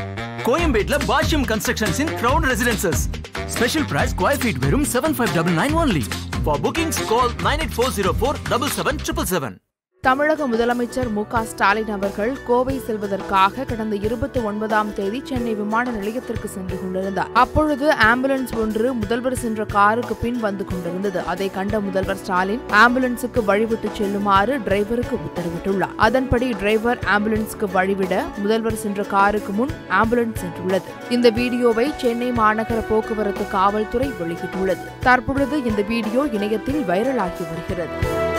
கோயம்பேட்ல பாஷ்யம் கன்ஸ்ட்ரக்ஷன்ஸின் ground residences special price square feet வெறும் seven five double nine only for bookings call nine eight four zero four double seven triple seven தமிழக முதலமைச்சர் மு க ஸ்டாலின் அவர்கள் கோவை செல்வதற்காக கடந்த இருபத்தி ஒன்பதாம் தேதி சென்னை விமான நிலையத்திற்கு சென்று கொண்டிருந்தார் அப்பொழுது ஆம்புலன்ஸ் ஒன்று முதல்வர் சென்ற காருக்கு பின் வந்து கொண்டிருந்தது அதை கண்ட முதல்வர் ஸ்டாலின் ஆம்புலன்ஸுக்கு வழிவிட்டு செல்லுமாறு டிரைவருக்கு உத்தரவிட்டுள்ளார் அதன்படி டிரைவர் ஆம்புலன்ஸ்க்கு வழிவிட முதல்வர் சென்ற காருக்கு முன் ஆம்புலன்ஸ் சென்றுள்ளது இந்த வீடியோவை சென்னை மாநகர போக்குவரத்து காவல்துறை வெளியிட்டுள்ளது தற்பொழுது இந்த வீடியோ இணையத்தில் வைரலாகி வருகிறது